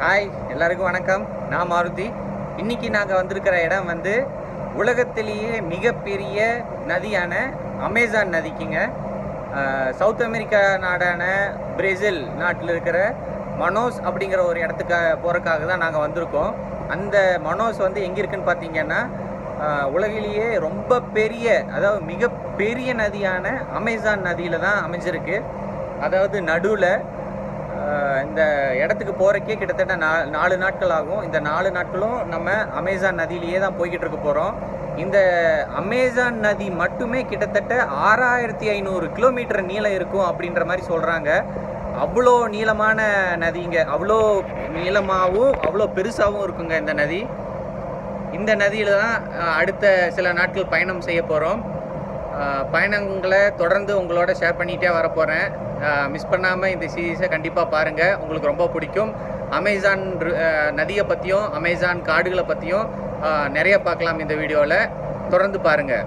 hi எல்லாருக்கும் வணக்கம் நான் மாருதி இன்னைக்கு நாங்கள் வந்திருக்கிற இடம் வந்து உலகத்திலேயே மிகப்பெரிய நதியான அமேசான் நதிக்குங்க ஆஹ், சவுத் அமெரிக்கா நாடான பிரேசில் நாட்டில் இருக்கிற மனோஸ் அப்படிங்கிற ஒரு இடத்துக்கு போகிறதுக்காக தான் நாங்கள் வந்திருக்கோம் அந்த மனோஸ் வந்து எங்கே இருக்குன்னு பார்த்தீங்கன்னா ஆஹ், உலகிலேயே ரொம்ப பெரிய அதாவது மிகப்பெரிய நதியான அமேசான் நதியில் தான் அமைஞ்சிருக்கு அதாவது நடுவில் ஆஹ் இந்த இடத்துக்கு போகிறக்கே கிட்டத்தட்ட நா நாலு நாட்கள் ஆகும் இந்த நாலு நாட்களும் நம்ம அமேசான் நதியிலேயே தான் போய்கிட்டு இருக்க போகிறோம் இந்த அமேசான் நதி மட்டுமே கிட்டத்தட்ட ஆறாயிரத்தி ஐநூறு கிலோமீட்டர் நீளம் இருக்கும் அப்படின்ற மாதிரி சொல்கிறாங்க அவ்வளோ நீளமான நதிங்க அவ்வளோ நீளமாகவும் அவ்வளோ பெருசாகவும் இருக்குங்க இந்த நதி இந்த நதியில் தான் ஆஹ், அடுத்த சில நாட்கள் பயணம் செய்ய போகிறோம் பயணங்களை தொடர்ந்து உங்களோட ஷேர் பண்ணிகிட்டே வரப்போகிறேன் மிஸ் பண்ணாமல் இந்த சீரீஸை கண்டிப்பாக பாருங்கள் உங்களுக்கு ரொம்ப பிடிக்கும் அமேசான் ரு- ஆஹ், நதியை பற்றியும் அமேசான் காடுகளை பற்றியும் நிறைய பார்க்கலாம் இந்த வீடியோவில் தொடர்ந்து பாருங்கள்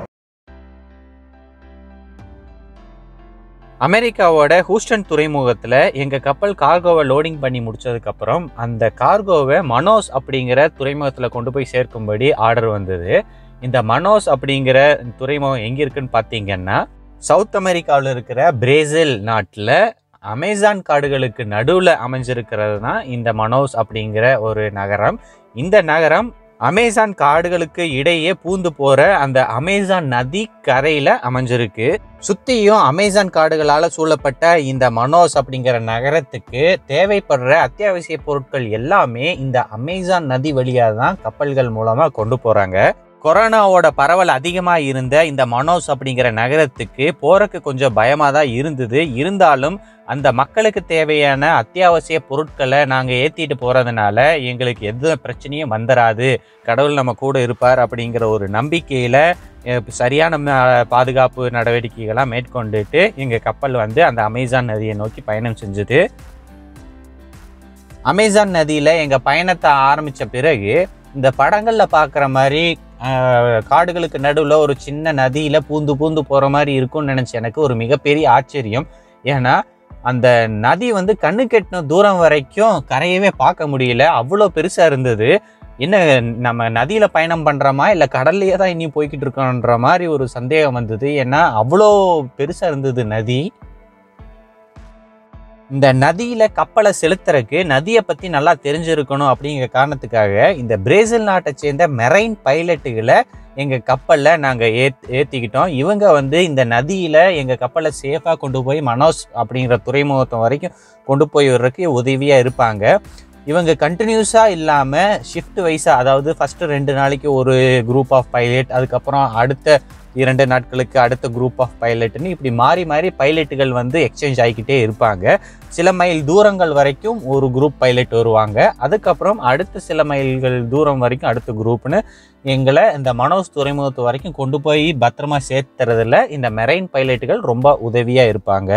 அமெரிக்காவோட ஹூஸ்டன் துறைமுகத்தில் எங்கள் கப்பல் கார்கோவை லோடிங் பண்ணி முடிச்சதுக்கப்புறம் அந்த கார்கோவை மனோஸ் அப்படிங்கிற துறைமுகத்தில் கொண்டு போய் சேர்க்கும்படி ஆர்டர் வந்தது இந்த மனோஸ் அப்படிங்கிற துறைமுகம் எங்கே இருக்குன்னு பார்த்தீங்கன்னா சவுத் அமெரிக்காவில் இருக்கிற பிரேசில் நாட்டில் அமேசான் காடுகளுக்கு நடுவில் அமைஞ்சிருக்கிறது தான் இந்த மனோஸ் அப்படிங்கிற ஒரு நகரம் இந்த நகரம் அமேசான் காடுகளுக்கு இடையே பூந்து போற அந்த அமேசான் நதி கரையில அமைஞ்சிருக்கு சுத்தியும் அமேசான் காடுகளால சூழப்பட்ட இந்த மனோஸ் அப்படிங்கிற நகரத்துக்கு தேவைப்படுற அத்தியாவசிய பொருட்கள் எல்லாமே இந்த அமேசான் நதி வழியா தான் கப்பல்கள் மூலமா கொண்டு போறாங்க கொரோனாவோட பரவல் அதிகமாக இருந்த இந்த மனோஸ் அப்படிங்கிற நகரத்துக்கு போறக்கு கொஞ்சம் பயமாக தான் இருந்தது இருந்தாலும் அந்த மக்களுக்கு தேவையான அத்தியாவசிய பொருட்களை நாங்கள் ஏற்றிட்டு போகிறதுனால எங்களுக்கு எந்த பிரச்சனையும் வந்துடாது கடவுள் நம்ம கூட இருப்பார் அப்படிங்கிற ஒரு நம்பிக்கையில் சரியான ம- பாதுகாப்பு நடவடிக்கைகளாக மேற்கொண்டுட்டு எங்கள் கப்பல் வந்து அந்த அமேசான் நதியை நோக்கி பயணம் செஞ்சுது அமேசான் நதியில் எங்கள் பயணத்தை ஆரம்பித்த பிறகு இந்த படங்களில் பார்க்குற மாதிரி ஆஹ், காடுகளுக்கு நடுவில் ஒரு சின்ன நதியில் பூந்து பூந்து போகிற மாதிரி இருக்கும்னு நினச்சி எனக்கு ஒரு மிகப்பெரிய ஆச்சரியம் ஏன்னா அந்த நதி வந்து கண்ணு கெட்டின தூரம் வரைக்கும் கரையவே பார்க்க முடியல அவ்வளோ பெருசாக இருந்தது என்ன நம்ம நதியில் பயணம் பண்ணுறோமா இல்லை கடல்லையே தான் இனி போய்கிட்டு இருக்கோன்ற மாதிரி ஒரு சந்தேகம் வந்தது ஏன்னா அவ்வளோ பெருசாக இருந்தது நதி இந்த நதியில் கப்பலை செலுத்துறதுக்கு நதியை பற்றி நல்லா தெரிஞ்சிருக்கணும் அப்படிங்கிற காரணத்துக்காக இந்த பிரேசில் நாட்டை சேர்ந்த மெரைன் பைலட்டுகளை எங்கள் கப்பலில் நாங்கள் ஏத் ஏற்றிக்கிட்டோம் இவங்க வந்து இந்த நதியில் எங்கள் கப்பலை சேஃபாக கொண்டு போய் மனோஸ் அப்படிங்கிற துறைமுகத்தம் வரைக்கும் கொண்டு போய் விடுறதுக்கு உதவியாக இருப்பாங்க இவங்க கண்டினியூஸாக இல்லாமல் ஷிஃப்ட் வைஸாக அதாவது ஃபஸ்ட்டு ரெண்டு நாளைக்கு ஒரு குரூப் ஆஃப் பைலட் அதுக்கப்புறம் அடுத்த இரண்டு நாட்களுக்கு அடுத்த குரூப் ஆஃப் பைலட்னு இப்படி மாறி மாறி பைலட்டுகள் வந்து எக்ஸ்சேஞ்ச் ஆகிக்கிட்டே இருப்பாங்க சில மைல் தூரங்கள் வரைக்கும் ஒரு குரூப் பைலட் வருவாங்க அதுக்கப்புறம் அடுத்த சில மைல்கள் தூரம் வரைக்கும் அடுத்த குரூப்னு எங்களை இந்த மனோஸ் துறைமுகத்து வரைக்கும் கொண்டு போய் பத்திரமா சேர்த்துறதுல இந்த மெரைன் பைலட்டுகள் ரொம்ப உதவியாக இருப்பாங்க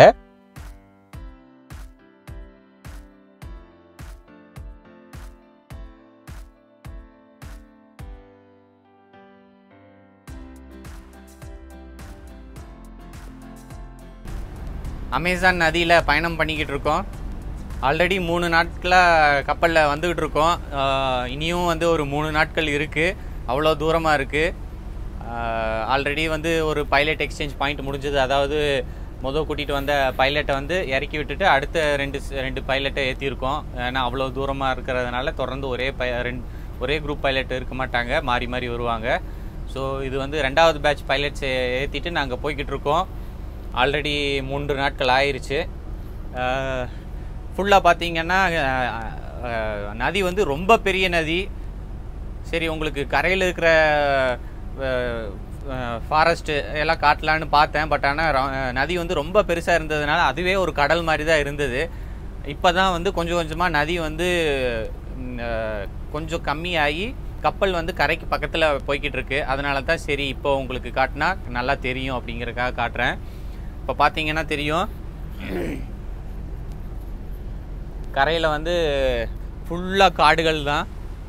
அமேசான் நதியில் பயணம் பண்ணிக்கிட்டு இருக்கோம் ஆல்ரெடி மூணு நாட்களாக கப்பலில் வந்துக்கிட்டு இருக்கோம் ஆஹ் இனியும் வந்து ஒரு மூணு நாட்கள் இருக்குது அவ்வளோ தூரமாக இருக்குது ஆல்ரெடி வந்து ஒரு பைலட் எக்ஸ்சேஞ்ச் பாயிண்ட் முடிஞ்சது அதாவது மொதல் கூட்டிகிட்டு வந்த பைலட்டை வந்து இறக்கி விட்டுட்டு அடுத்த ரெண்டு ஸ்- ரெண்டு பைலட்டை ஏற்றிருக்கோம் ஏன்னா அவ்வளோ தூரமாக இருக்கிறதுனால தொடர்ந்து ஒரே பை ரெண்டு ஒரே குரூப் பைலட் இருக்க மாட்டாங்க மாறி மாறி வருவாங்க ஸோ இது வந்து ரெண்டாவது பேட்ச் பைலட்ஸ் ஏற்றிட்டு நாங்கள் போய்கிட்டு இருக்கோம் ஆல்ரெடி மூன்று நாட்கள் ஆயிருச்சு ஃபுல்லாக பார்த்தீங்கன்னா அஹ், அஹ், நதி வந்து ரொம்ப பெரிய நதி சரி உங்களுக்கு கரையில் இருக்கிற ஃபாரஸ்ட்டு எல்லாம் காட்டலான்னு பார்த்தேன் பட் ஆனால் நதி வந்து ரொம்ப பெருசாக இருந்ததுனால அதுவே ஒரு கடல் மாதிரி தான் இருந்தது இப்போ தான் வந்து கொஞ்சம் கொஞ்சமாக நதி வந்து ம், அஹ், கொஞ்சம் கம்மியாகி கப்பல் வந்து கரைக்கு பக்கத்தில் போய்கிட்டு இருக்கு அதனால தான் சரி இப்போ உங்களுக்கு காட்டினா நல்லா தெரியும் அப்படிங்கறதுக்காக காட்டுறேன் இப்போ பார்த்தீங்கன்னா தெரியும் கரையில் வந்து ஃபுல்லாக காடுகள் தான்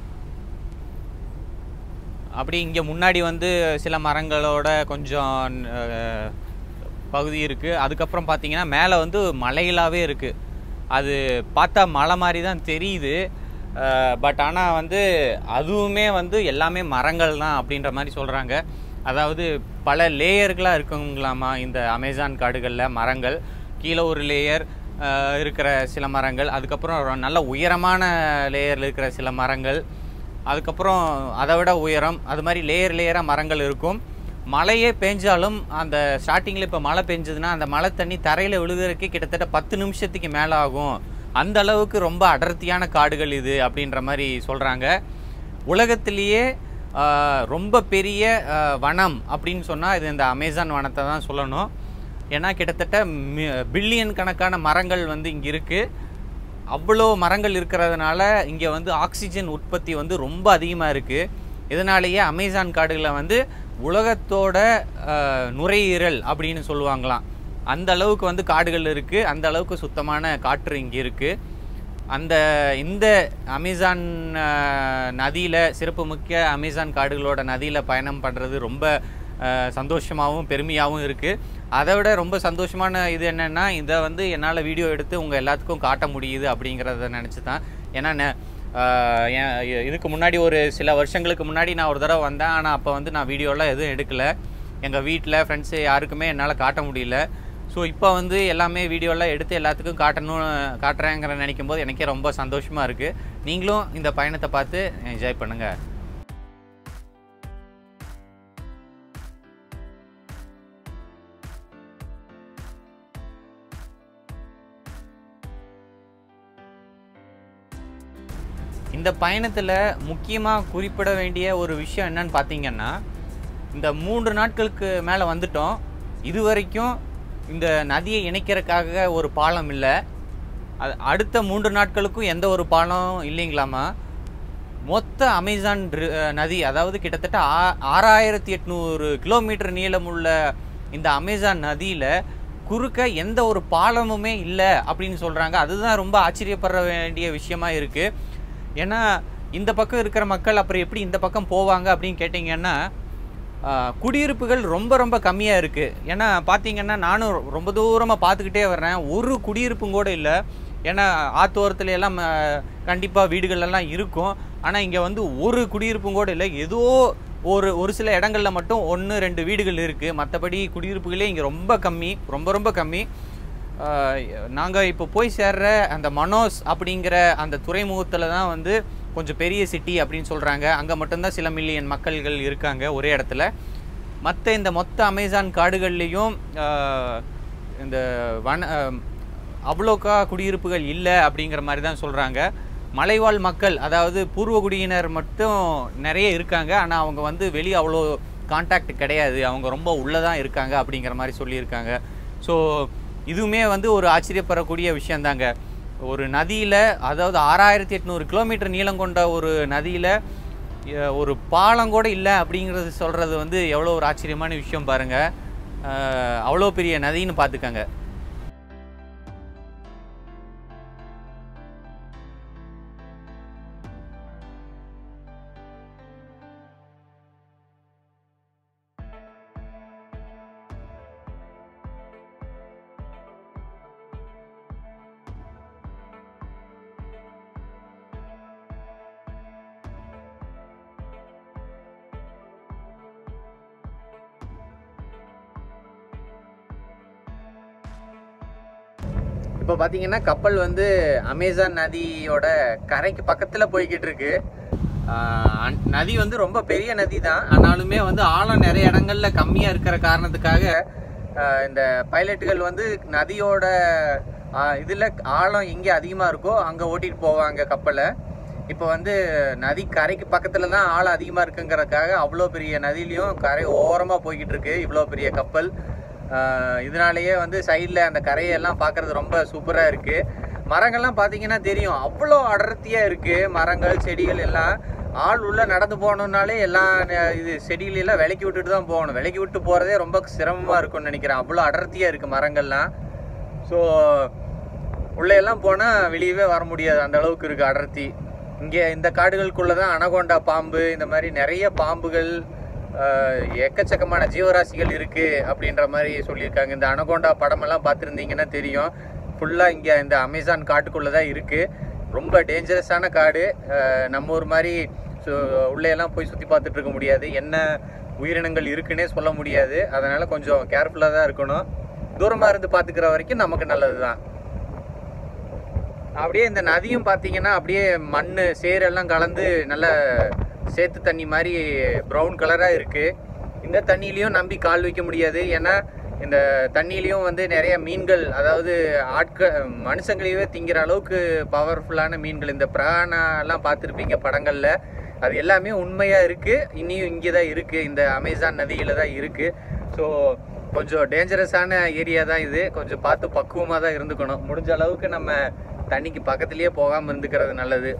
அப்படி இங்கே முன்னாடி வந்து சில மரங்களோட கொஞ்சம் அஹ், பகுதி இருக்குது அதுக்கப்புறம் பார்த்தீங்கன்னா மேலே வந்து மலைகளாகவே இருக்குது அது பார்த்தா மலை மாதிரி தான் தெரியுது பட் ஆனால் வந்து அதுவுமே வந்து எல்லாமே மரங்கள் தான் அப்படின்ற மாதிரி சொல்கிறாங்க அதாவது பல லேயர்களாக இருக்குங்களாமா இந்த அமேசான் காடுகளில் மரங்கள் கீழே ஒரு லேயர் இருக்கிற சில மரங்கள் அதுக்கப்புறம் ஒரு நல்ல உயரமான லேயரில் இருக்கிற சில மரங்கள் அதுக்கப்புறம் அதை விட உயரம் அது மாதிரி லேயர் லேயராக மரங்கள் இருக்கும் மழையே பெஞ்சாலும் அந்த ஸ்டார்டிங்கில் இப்போ மழை பெஞ்சதுன்னா அந்த மழை தண்ணி தரையில் விழுகிறதுக்கு கிட்டத்தட்ட பத்து நிமிஷத்துக்கு மேலே ஆகும் அந்த அளவுக்கு ரொம்ப அடர்த்தியான காடுகள் இது அப்படின்ற மாதிரி சொல்கிறாங்க உலகத்திலேயே ஆஹ், ரொம்ப பெரிய ஆஹ், வனம் அப்படின்னு சொன்னால் இது இந்த அமேசான் வனத்தை தான் சொல்லணும் ஏன்னா கிட்டத்தட்ட பில்லியன் கணக்கான மரங்கள் வந்து இங்கே இருக்குது அவ்வளோ மரங்கள் இருக்கிறதுனால இங்கே வந்து ஆக்சிஜன் உற்பத்தி வந்து ரொம்ப அதிகமாக இருக்குது இதனாலேயே அமேசான் காடுகளில் வந்து உலகத்தோட ஆஹ், நுரையீரல் அப்படின்னு சொல்லுவாங்களாம் அந்த அளவுக்கு வந்து காடுகள் இருக்குது அந்த அளவுக்கு சுத்தமான காற்று இங்கே இருக்குது அந்த இந்த அமேசான் நதியில் சிறப்புமிக்க அமேசான் காடுகளோட நதியில் பயணம் பண்ணுறது ரொம்ப அஹ், சந்தோஷமாகவும் பெருமையாகவும் இருக்குது அதை விட ரொம்ப சந்தோஷமான இது என்னென்னா இதை வந்து என்னால் வீடியோ எடுத்து உங்கள் எல்லாத்துக்கும் காட்ட முடியுது அப்படிங்கிறத நினச்சி தான் ஏன்னா நெ- ஆஹ் ஏன் இ- இதுக்கு முன்னாடி ஒரு சில வருஷங்களுக்கு முன்னாடி நான் ஒரு தடவை வந்தேன் ஆனால் அப்போ வந்து நான் வீடியோலாம் எதுவும் எடுக்கலை எங்கள் வீட்டில் ஃப்ரெண்ட்ஸு யாருக்குமே என்னால் காட்ட முடியல ஸோ இப்போ வந்து எல்லாமே வீடியோலாம் எடுத்து எல்லாத்துக்கும் காட்டணும் காட்டுறேங்கிற நினைக்கும் போது எனக்கே ரொம்ப சந்தோஷமாக இருக்குது நீங்களும் இந்த பயணத்தை பார்த்து என்ஜாய் பண்ணுங்கள் இந்த பயணத்தில் முக்கியமாக குறிப்பிட வேண்டிய ஒரு விஷயம் என்னன்னு பார்த்தீங்கன்னா இந்த மூன்று நாட்களுக்கு மேலே வந்துட்டோம் இது வரைக்கும் இந்த நதியை இணைக்கிறதுக்காக ஒரு பாலம் இல்லை அது அடுத்த மூன்று நாட்களுக்கும் எந்த ஒரு பாலம் இல்லைங்களாமா மொத்த அமேசான் ரி- நதி அதாவது கிட்டத்தட்ட ஆ- ஆறாயிரத்தி எட்நூறு கிலோமீட்டர் நீளமுள்ள இந்த அமேசான் நதியில் குறுக்க எந்த ஒரு பாலமுமே இல்லை அப்படின்னு சொல்கிறாங்க அதுதான் ரொம்ப ஆச்சரியப்பட வேண்டிய விஷயமா இருக்குது ஏன்னா இந்த பக்கம் இருக்கிற மக்கள் அப்புறம் எப்படி இந்த பக்கம் போவாங்க அப்படின்னு கேட்டிங்கன்னா ஆஹ், குடியிருப்புகள் ரொம்ப ரொம்ப கம்மியாக இருக்குது ஏன்னா பார்த்தீங்கன்னா நானும் ரொம்ப தூரமாக பார்த்துக்கிட்டே வர்றேன் ஒரு குடியிருப்பும் கூட இல்லை ஏன்னா ஆத்தோரத்துல எல்லாம் கண்டிப்பாக வீடுகள் எல்லாம் இருக்கும் ஆனால் இங்கே வந்து ஒரு குடியிருப்பும் கூட இல்லை ஏதோ ஒரு ஒரு சில இடங்கள்ல மட்டும் ஒன்று ரெண்டு வீடுகள் இருக்குது மற்றபடி குடியிருப்புகளே இங்கே ரொம்ப கம்மி ரொம்ப ரொம்ப கம்மி நாங்கள் இப்போ போய் சேர்ற அந்த மனோஸ் அப்படிங்கிற அந்த துறைமுகத்தில் தான் வந்து கொஞ்சம் பெரிய சிட்டி அப்படின்னு சொல்கிறாங்க அங்கே மட்டும்தான் சில மில்லியன் மக்கள்கள் இருக்காங்க ஒரே இடத்துல மற்ற இந்த மொத்த அமேசான் காடுகள்லேயும் இந்த வன ஆஹ், அவ்வளோக்கா குடியிருப்புகள் இல்லை அப்படிங்கிற மாதிரி தான் சொல்கிறாங்க மலைவாழ் மக்கள் அதாவது பூர்வகுடியினர் மட்டும் நிறைய இருக்காங்க ஆனால் அவங்க வந்து வெளியே அவ்வளோ கான்டாக்ட் கிடையாது அவங்க ரொம்ப உள்ளே தான் இருக்காங்க அப்படிங்கிற மாதிரி சொல்லியிருக்காங்க ஸோ இதுவுமே வந்து ஒரு ஆச்சரியப்படக்கூடிய விஷயந்தாங்க ஒரு நதியில் அதாவது ஆறாயிரத்தி எட்நூறு கிலோமீட்டர் நீளம் கொண்ட ஒரு நதியில் ஒரு பாலம் கூட இல்லை அப்படிங்கிறது சொல்கிறது வந்து எவ்வளோ ஒரு ஆச்சரியமான விஷயம் பாருங்கள் அவ்வளோ பெரிய நதின்னு பார்த்துக்கங்க இப்போ பார்த்தீங்கன்னா கப்பல் வந்து அமேசான் நதியோட கரைக்கு பக்கத்தில் போய்கிட்டு இருக்கு ஆஹ் அந்- நதி வந்து ரொம்ப பெரிய நதி தான் ஆனாலுமே வந்து ஆழம் நிறைய இடங்கள்ல கம்மியாக இருக்கிற காரணத்துக்காக ஆஹ் இந்த பைலட்டுகள் வந்து நதியோட இதில் ஆழம் எங்கே அதிகமாக இருக்கோ அங்கே ஓட்டிட்டு போவாங்க கப்பலை இப்போ வந்து நதி கரைக்கு பக்கத்தில் தான் ஆழம் அதிகமாக இருக்குங்கிறதுக்காக அவ்வளோ பெரிய நதியிலையும் கரை ஓரமாக போய்கிட்டு இருக்கு இவ்வளோ பெரிய கப்பல் ஆஹ் இதனாலேயே வந்து சைடில் அந்த கரையெல்லாம் பார்க்கறது ரொம்ப சூப்பராக இருக்குது மரங்கள்லாம் பார்த்தீங்கன்னா தெரியும் அவ்வளோ அடர்த்தியாக இருக்குது மரங்கள் செடிகள் எல்லாம் ஆள் உள்ளே நடந்து போகணுன்னாலே எல்லாம் ந- இது செடிகள் எல்லாம் விலக்கி விட்டுட்டு தான் போகணும் விலக்கி விட்டு போகிறதே ரொம்ப சிரமமாக இருக்கும்னு நினைக்கிறேன் அவ்வளோ அடர்த்தியாக இருக்குது மரங்கள்லாம் ஸோ உள்ளே எல்லாம் போனால் வெளியவே வர முடியாது அந்த அளவுக்கு இருக்குது அடர்த்தி இங்கே இந்த காடுகளுக்குள்ளே தான் அனகோண்டா பாம்பு இந்த மாதிரி நிறைய பாம்புகள் ஆஹ், எக்கச்சக்கமான ஜீவராசிகள் இருக்குது அப்படின்ற மாதிரி சொல்லியிருக்காங்க இந்த அனகோண்டா படமெல்லாம் பார்த்துருந்தீங்கன்னா தெரியும் ஃபுல்லாக இங்கே இந்த அமேசான் காட்டுக்குள்ளே தான் இருக்குது ரொம்ப டேஞ்சரஸான காடு அஹ், நம்ம ஊர் மாதிரி ஸோ உள்ளே எல்லாம் போய் சுற்றி பார்த்துட்டு இருக்க முடியாது என்ன உயிரினங்கள் இருக்குன்னே சொல்ல முடியாது அதனால் கொஞ்சம் கேர்ஃபுல்லாக தான் இருக்கணும் தூரமாக இருந்து பார்த்துக்கிற வரைக்கும் நமக்கு நல்லது தான் அப்படியே இந்த நதியும் பார்த்தீங்கன்னா அப்படியே மண் சேரெல்லாம் கலந்து நல்ல சேத்து தண்ணி மாதிரி ப்ரௌன் கலராக இருக்குது இந்த தண்ணியிலையும் நம்பி கால் வைக்க முடியாது ஏன்னா இந்த தண்ணியிலையும் வந்து நிறைய மீன்கள் அதாவது ஆட்கள் மனுஷங்களையே திங்கிற அளவுக்கு பவர்ஃபுல்லான மீன்கள் இந்த பிராணெல்லாம் பார்த்துருப்பீங்க படங்களில் அது எல்லாமே உண்மையாக இருக்குது இன்னியும் இங்கே தான் இருக்குது இந்த அமேசான் நதியில் தான் இருக்குது ஸோ கொஞ்சம் டேஞ்சரஸான ஏரியா தான் இது கொஞ்சம் பார்த்து பக்குவமாக தான் இருந்துக்கணும் முடிஞ்ச அளவுக்கு நம்ம தண்ணிக்கு பக்கத்துலேயே போகாமல் இருந்துக்கிறது நல்லது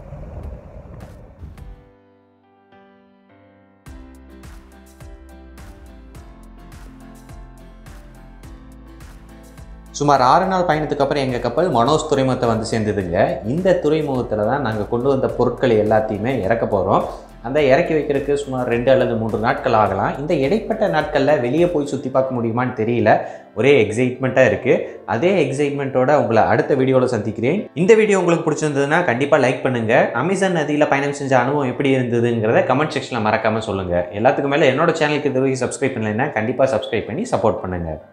சுமார் ஆறு நாள் பயணத்துக்கு அப்புறம் எங்கள் கப்பல் மனோஸ் துறைமுகத்தை வந்து சேர்ந்ததுங்க இந்த துறைமுகத்தில் தான் நாங்கள் கொண்டு வந்த பொருட்கள் எல்லாத்தையுமே இறக்க போகிறோம் அந்த இறக்கி வைக்கிறதுக்கு சுமார் ரெண்டு அல்லது மூன்று நாட்கள் ஆகலாம் இந்த இடைப்பட்ட நாட்களில் வெளியே போய் சுற்றி பார்க்க முடியுமான்னு தெரியல ஒரே எக்ஸைட்மெண்ட்டாக இருக்குது அதே எக்ஸைட்மெண்ட்டோட உங்களை அடுத்த வீடியோவில் சந்திக்கிறேன் இந்த வீடியோ உங்களுக்கு பிடிச்சிருந்ததுன்னா கண்டிப்பாக லைக் பண்ணுங்கள் அமேசான் நதியில் பயணம் செஞ்ச அனுபவம் எப்படி இருந்ததுங்கிறத கமெண்ட் செக்ஷனில் மறக்காமல் சொல்லுங்கள் எல்லாத்துக்கும் மேலே என்னோட சேனலுக்கு இது வரைக்கும் சப்ஸ்கிரைப் பண்ணலைன்னா கண்டிப்பாக சப்ஸ்கிரைப் பண்ணி சப்போர்ட் பண்ணுங்கள்